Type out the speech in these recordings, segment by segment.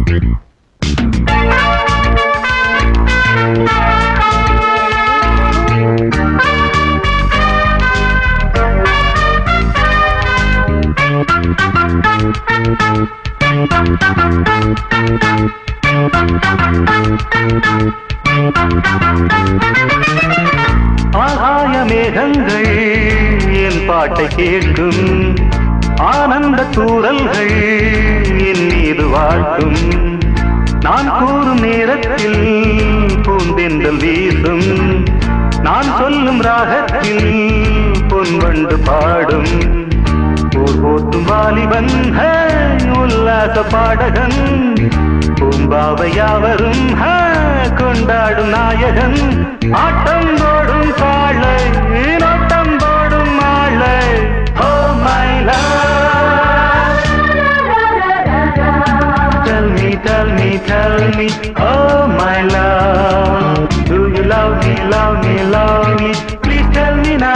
ஆகாய மேகங்கள் என் பாட்டை கேட்கும் ஆனந்த தூரல்கள் என் மீது வாழ்த்தும் நான் கூறும் நேரத்தில் பூந்தென்றல் வீசும் நான் சொல்லும் ராகத்தில் பொன்வண்டு பாடும் ஊர் போற்றும் வாலிபன் ஹே, உல்லாச பாடகன் பூம்பாவையாவரும் ஹே, கொண்டாடும் நாயகன் ஆட்டம் போடும் காளை நோட்டம் போடும் மாலை oh my Tell me, tell me, tell me, oh my love, do you love me, love me, love me? Please tell me now.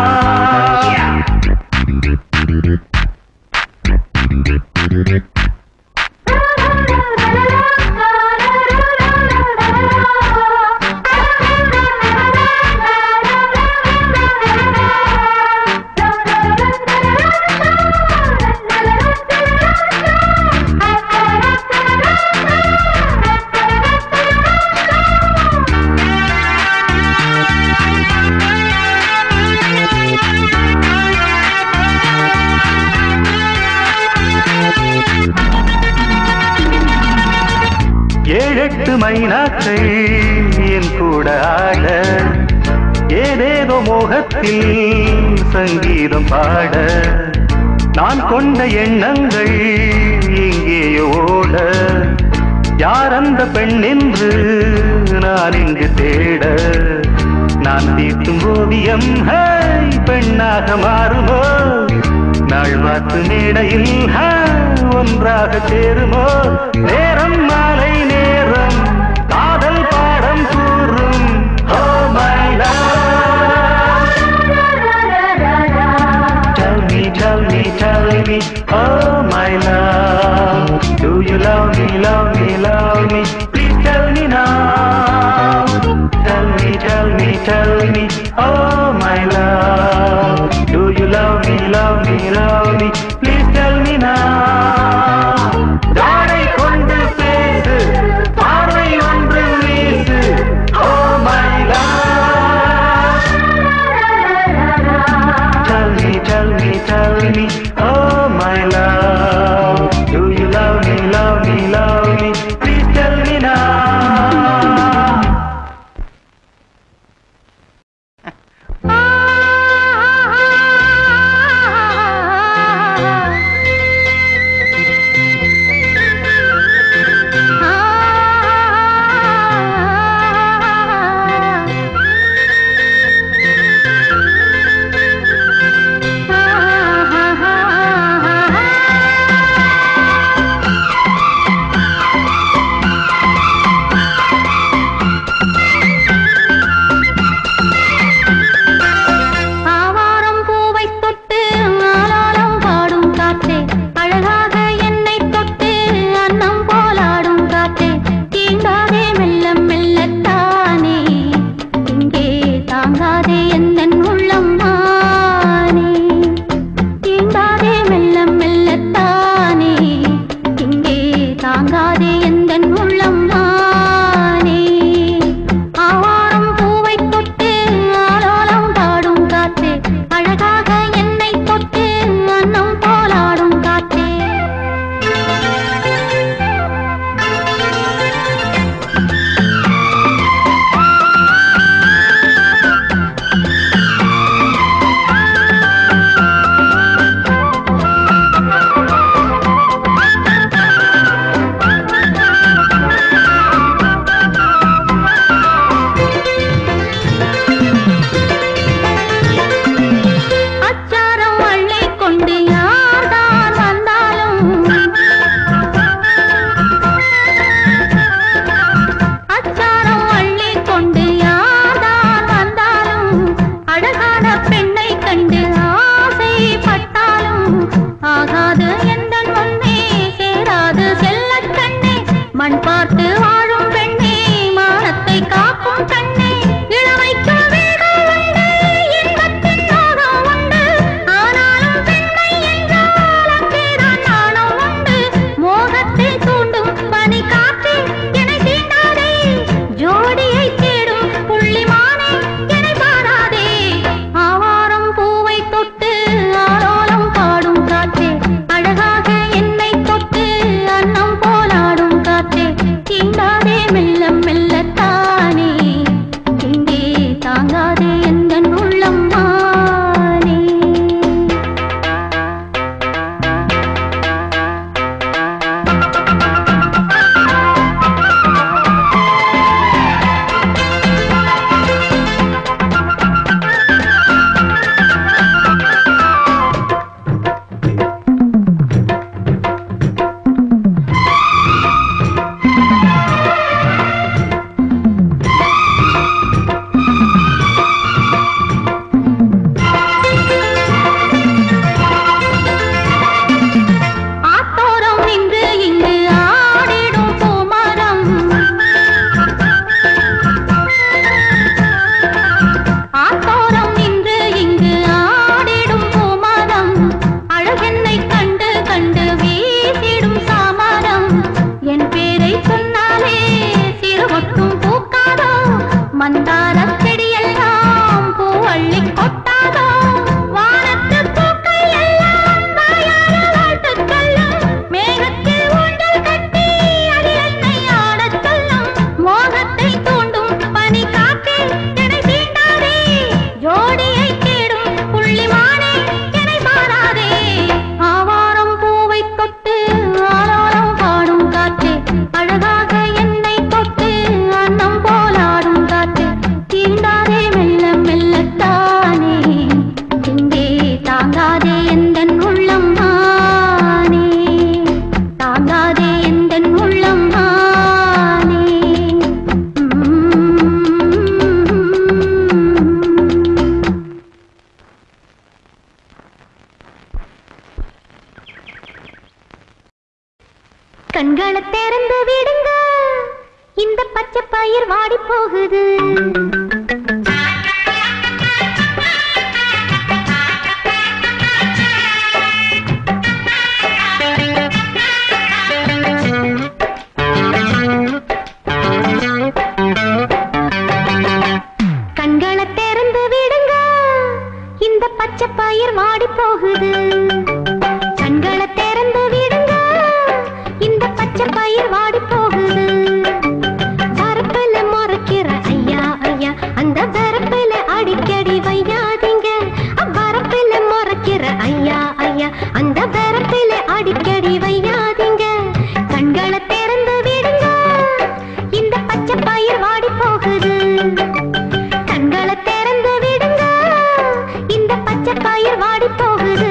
ஏழெட்டு மைனாக்கள் என் கூட ஆட ஏதேதோ மோகத்தில் சங்கீதம் பாட நான் கொண்ட எண்ணங்கள் எங்கேயோ ஓட யார் அந்த பெண் என்று நான் இங்கு தேட நான் தீட்டும் ஓவியம் ஹை, பெண்ணாக மாறுமோ நாள் வாத்து மேடையில் ஹா, ஒன்றாக சேருமோ நேரம் மாலை நேரம் காதல் பாடம் கூறும் Oh my love. Tell me, tell me, tell me, oh my love. Do you love me, love me, love me? Please tell me now. Tell me, tell me, tell me, oh my love. Do you love me, love me, love me? Please tell me now. தாடை கொண்டு பேசு பார்வை ஒன்று வீசு oh my love. Tell me, tell me, tell me, oh my love. Do you love me, love me, love me? Please tell me now. கண்களை திறந்து விடுங்க இந்த பச்சை பயிர் வாடி போகுது கண்களை திறந்து விடுங்க இந்த பச்சை பயிர் வாடி போகுது கண்களை திறந்து விடுங்க இந்த பச்சை பயிர் வாடி போகுது வரப்பில முறைக்கிற ஐயா ஐயா அந்த வரப்பில அடிக்கடி வையாதீங்க வரப்பில முறைக்கிற ஐயா ஐயா அந்த வரப்பில அடிக்கடி வையாதீங்க கண்களை திறந்து விடுங்க இந்த பச்சை பயிர் வாடி போகுது கண்களை திறந்து விடுங்க இந்த பச்சை பயிர் வாடி போகுது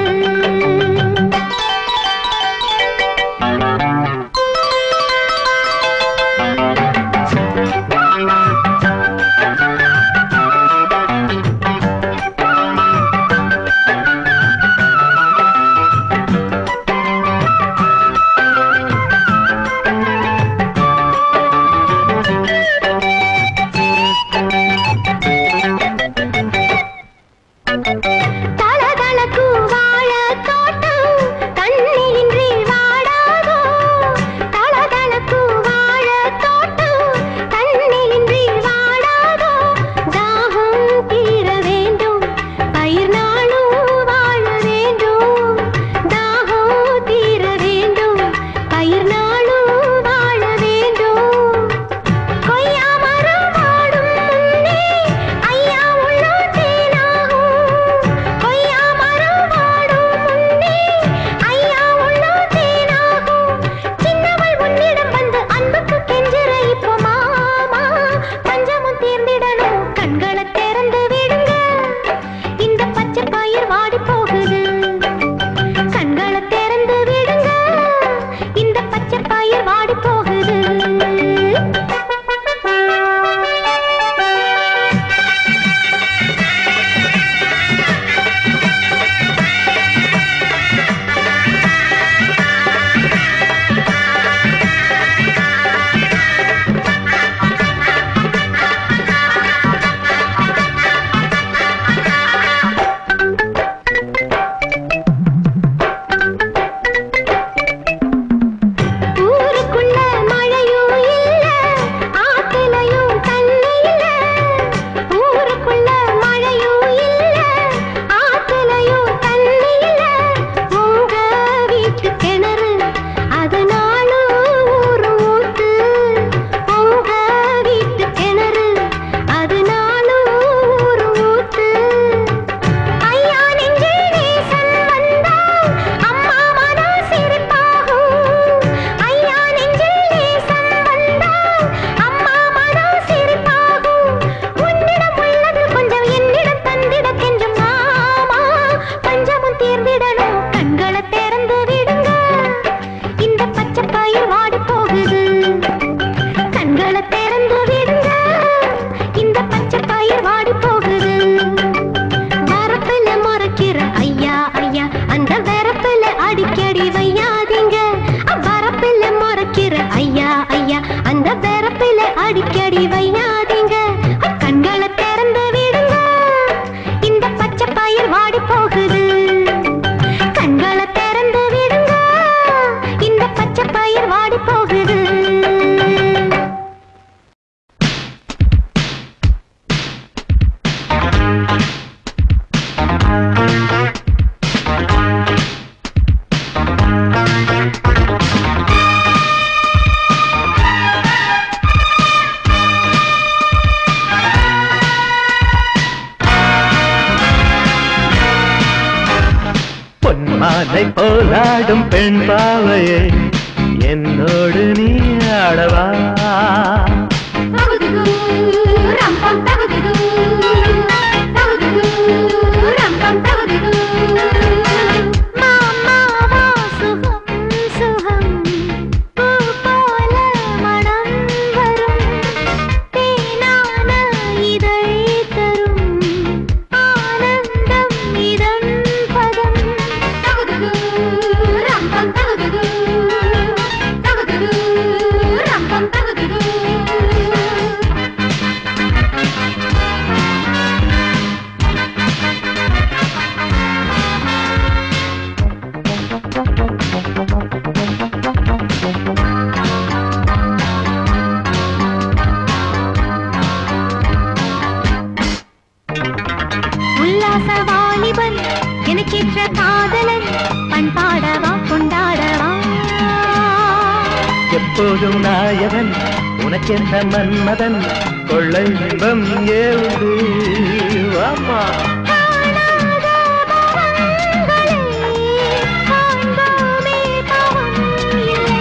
தளதளக்கும் வாழைத் தோட்டம் தண்ணியின்றி வாடாதோ. தளதளக்கும் வாழைத் தோட்டம் தண்ணியின்றி வாடாதோ. தாகம் தீர வேண்டும், பயிர் நாளும் வாழ வேண்டும். தாகம் தீர வேண்டும், பயிர் நாளும் வாழ வேண்டும் கொய்யா மரம் வாடும் முன்னே ஐயா உள்ளம் தேனாகும் கொய்யா மரம் வாடும் முன்னே ஐயா உள்ளம் தேனாகும் சின்னவள் உன்னிடம் வந்து அன்புக்கு கெஞ்சுற இப்போ மாமா பஞ்சமும் தீர்ந்திடணும் கண்களை திறந்து விடுங்க இந்த பச்சை பயிர் வாடி போகுது கண்களை திறந்து விடுங்க இந்த பச்சை பயிர் வாடி போகுது ஊருக்குள்ள மழையும் இல்ல ஆத்துலயும் தண்ணி இல்ல ஊருக்குள்ள மழையும் இல்ல ஆத்துலயும் தண்ணி இல்ல உங்க வீட்டு கிணறு அதனாலும் ஊரு ஊத்து உங்க வீட்டு கிணறு அதனாலும் ஊரு ஊத்து ஐயா நெஞ்சில் நேசம் வந்தால் அம்மா மனம் சிரிப்பாகும் ஐயா நெஞ்சில் நேசம் வந்தால் அம்மா மனம் சிரிப்பாகும் உன்னிடம் உள்ளது கொஞ்சம் என்னிடம் தந்திட கெஞ்சும் மாமா பஞ்சமும் தீர்ந்திடணும் கண்களை திறந்து விடுங்க இந்த பச்சை பயிர் வாடி போகுது கண்களை திறந்து விடுங்க இந்த பச்சை பயிர் வாடி போகுது வரப்புல முறைக்கிற ஐயா ஐயா அந்த வரப்புல அடிக்கடி வையாதீங்க வரப்புல முறைக்கிற ஐயா ஐயா அந்த வரப்புல அடிக்கடி வையாதீங்க கண்களை திறந்து விடுங்க இந்த பச்சை பயிர் வாடி போகுது கண்களை திறந்து விடுங்க இந்த பச்சை பயிர் வாடி போகுது பொன்மாலை போலாடும் பெண் பாவையே என்னோடு நீ ஆடவா மாமாவா சுகம் சுகம் பூ போல மனம் வரும் தேனான இதழ் தரும் ஆனந்தம் இதன் பதம் எப்போதும் நாயகன் உனக்கென்ன மன்மதன் கொள்ளை இன்பம் இங்கே உண்டு வாமா காணாத பவங்களே, காண்போமே பவம் இல்லை.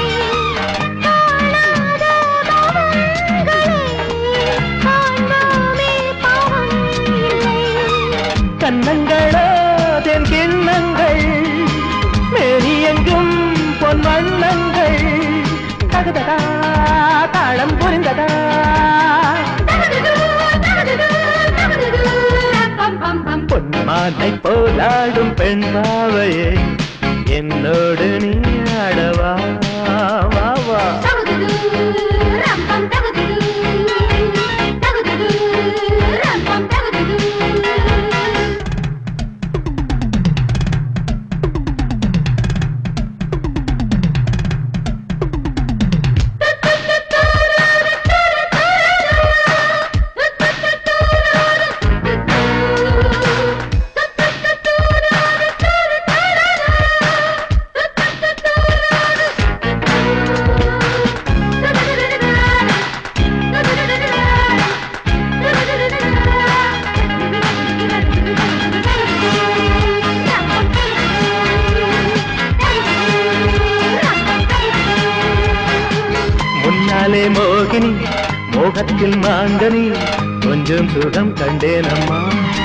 காணாத பவங்களே, காண்போமே பவம் இல்லை. கன்னங்களோ தென் கிண்ணங்கள் மேரியெங்கும் பொன் வண்ணங்கள் தகுததா தாளம் புரிந்ததா பொன்மானை போலாடும் பெண் பாவையே என்னோடு நீ ஆடவா வா வா முன்னாலே மோகினி மோகத்தில் மாங்கனி கொஞ்சம் சுகம் கண்டேனம்மா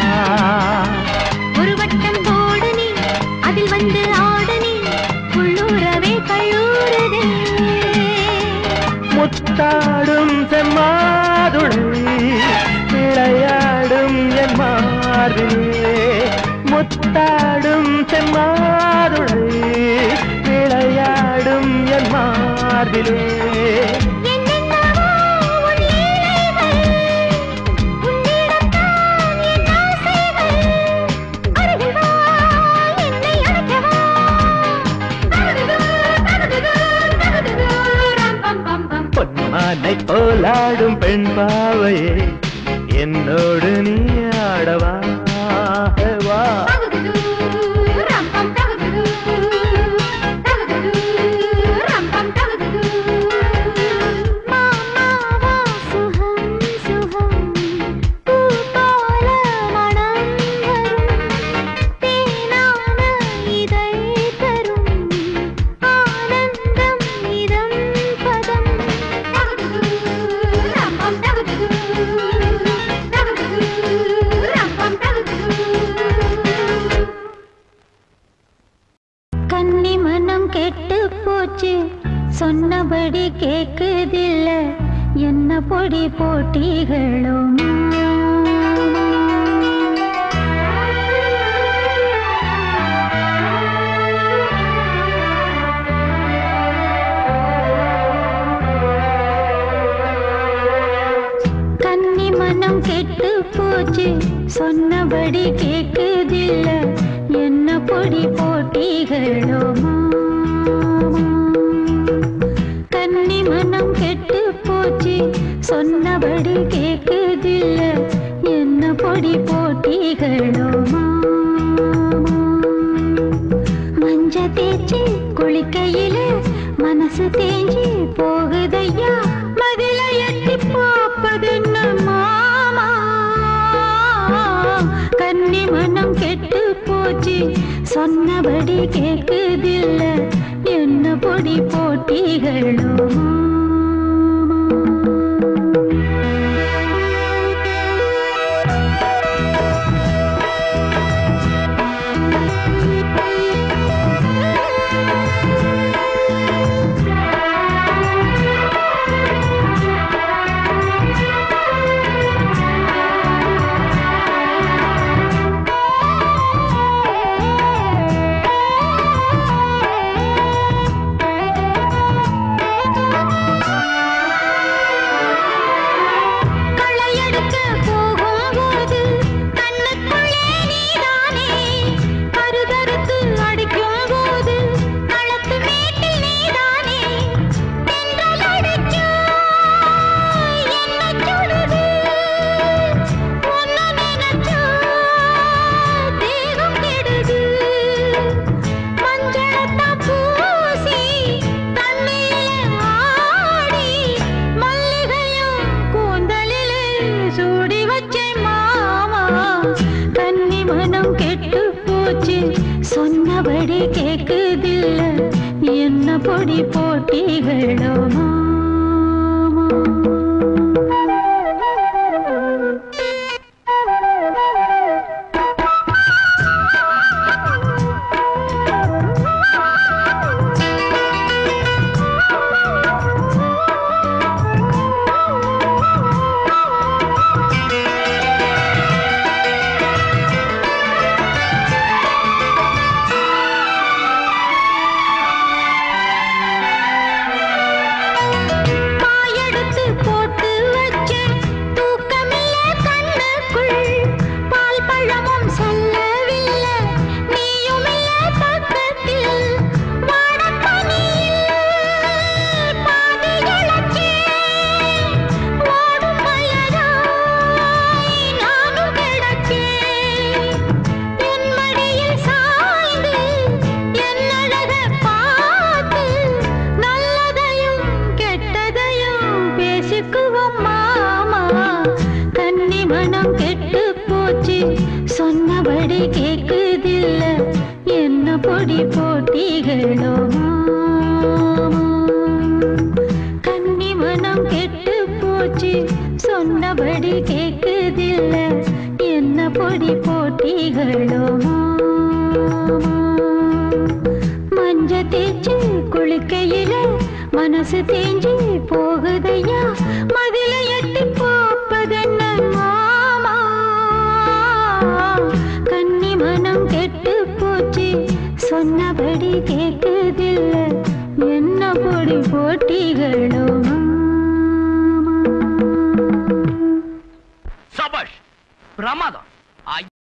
ஒரு வட்டம் போடு நீ அதில் வந்து ஆடு நீ உள்ளூரவே கல்லூரதே முத்தாடும் செம்மாதுளை விளையாடும் என் மார்பிலே முத்தாடும் செம்மாதுளை விளையாடும் என் மார்பிலே என்னென்னவோ உன் லீலைகள், உன்னிடம்தான் என் ஆசைகள். அருகில் வா, என்னை அணைக்கவா. பொன்மானை போலாடும் பெண் பாவையே என்னோடு நீ ஆடவா வா மாமாவா சுகம் சுகம் பூ போல மனம் வரும் தேனான இதை தரும் ஆனந்தம் இதம் பதம் கன்னி மனம் கெட்டு போச்சு சொன்னபடி கேக்குதில்ல என்ன பொடி போட்டிகளும் கன்னி மனம் கெட்டு போச்சு சொன்னபடி கேக்குதில்ல என்ன பொடி போட்டிகளோ கன்னி மனம் கெட்டு போச்சு சொன்னபடி கேக்குதில்ல என்ன பொடி போட்டிகளோ மஞ்ச தேய்ச்சி குளிக்கையில மனசு தேஞ்சி போகுதையா மதில எட்டி பார்ப்பதென்ன மாமா கன்னி மனம் கெட்டு போச்சு சொன்னபடி கேக்குதில்ல என்ன பொடி போட்டிகளோ என்ன பொடி போட்டிகளோ மாமா பாயெடுத்து போட்டு வச்சேன் தூக்கமில்ல கண்ணுக்குள் பால் பழமும் செல்லவில்லை நீயும் இல்ல பக்கத்தில் வாடப்பனியில் பாதி இழச்சேன் ஓடும் மலராய் நானும் கிடச்சேன் என் மடியில் சாய்ந்து என் அழகப் பார்த்து நல்லதையும் கெட்டதையும் பேசிக்குவோம் மாமா கன்னி மனம் கெட்டு போச்சு சொன்னபடி கேக்குதில்ல என்ன பொடி போட்டிகளோ மாமா கன்னி மனம் கெட்டு போச்சு சொன்னபடி கேக்குதில்ல என்ன பொடி போட்டிகளோ மாமா மஞ்ச தேய்ச்சு குளிக்கையில மனசு தேஞ்சு போகுதையா மதில எட்டி போப்பதென்ன மாமா கன்னி மனம் கெட்டு போச்சு சொன்னபடி கேக்குதில்ல